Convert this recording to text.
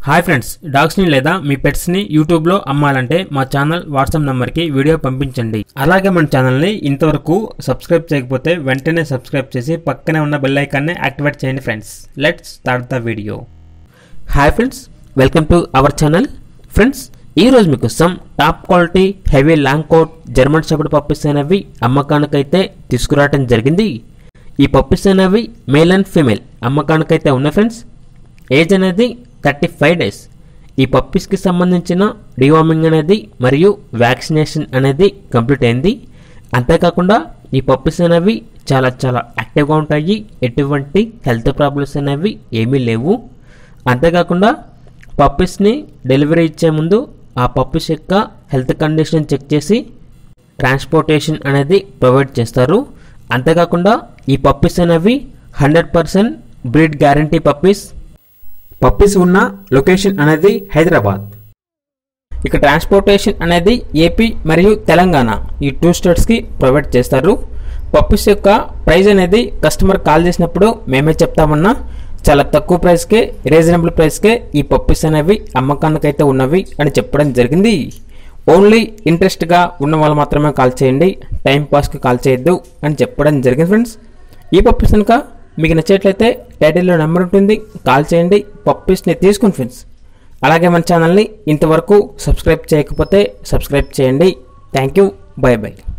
hi friends డాగ్స్ని లేదా మీ పెట్స్ని యూట్యూబ్లో అమ్మాలంటే మా ఛానల్ వాట్సాప్ నెంబర్కి వీడియో పంపించండి అలాగే మన ఛానల్ని ఇంతవరకు సబ్స్క్రైబ్ చేయకపోతే వెంటనే సబ్స్క్రైబ్ చేసి పక్కనే ఉన్న బెల్ ఐకాన్ని యాక్టివేట్ చేయండి friends let's start the video hi friends welcome to our channel friends ఈ రోజు మీకు some top quality heavy long coat German shepherd puppies అనేవి అమ్మకానికైతే తీసుకురావడం జరిగింది ఈ పప్పీస్ అనేవి మేల్ అండ్ ఫీమేల్ అమ్మకానికైతే ఉన్నాయి ఫ్రెండ్స్ ఏజ్ అనేది థర్టీ ఫైవ్ డేస్ ఈ పప్పీస్కి సంబంధించిన డివార్మింగ్ అనేది మరియు వ్యాక్సినేషన్ అనేది కంప్లీట్ అయింది అంతేకాకుండా ఈ పప్పీస్ అనేవి చాలా చాలా యాక్టివ్గా ఉంటాయి ఎటువంటి హెల్త్ ప్రాబ్లమ్స్ అనేవి ఏమీ లేవు అంతేకాకుండా పప్పీస్ని డెలివరీ ఇచ్చే ముందు ఆ పప్పీస్ యొక్క హెల్త్ కండిషన్ చెక్ చేసి ట్రాన్స్పోర్టేషన్ అనేది ప్రొవైడ్ చేస్తారు అంతేకాకుండా ఈ పప్పీస్ అనేవి hundred percent breed guarantee puppies puppies ఉన్న లొకేషన్ అనేది హైదరాబాద్ ఇక ట్రాన్స్పోర్టేషన్ అనేది ఏపీ మరియు తెలంగాణ ఈ టూ స్టేట్స్కి ప్రొవైడ్ చేస్తారు పప్పీస్ యొక్క ప్రైస్ అనేది కస్టమర్ కాల్ చేసినప్పుడు మేమే చెప్తామన్నా చాలా తక్కువ ప్రైస్కే రీజనబుల్ ప్రైస్కే ఈ పప్పీస్ అనేవి అమ్మకానికైతే ఉన్నవి అని చెప్పడం జరిగింది ఓన్లీ ఇంట్రెస్ట్గా ఉన్న వాళ్ళు మాత్రమే కాల్ చేయండి టైం పాస్కి కాల్ చేయొద్దు అని చెప్పడం జరిగింది ఫ్రెండ్స్ ఈ పప్పీస్ కనుక మీకు నచ్చేట్లయితే టైటిల్లో నెంబర్ ఉంటుంది కాల్ చేయండి పప్పీస్ని తీసుకుని ఫ్రెండ్స్ అలాగే మన ఛానల్ని ఇంతవరకు సబ్స్క్రైబ్ చేయకపోతే సబ్స్క్రైబ్ చేయండి థ్యాంక్ యూ బై బై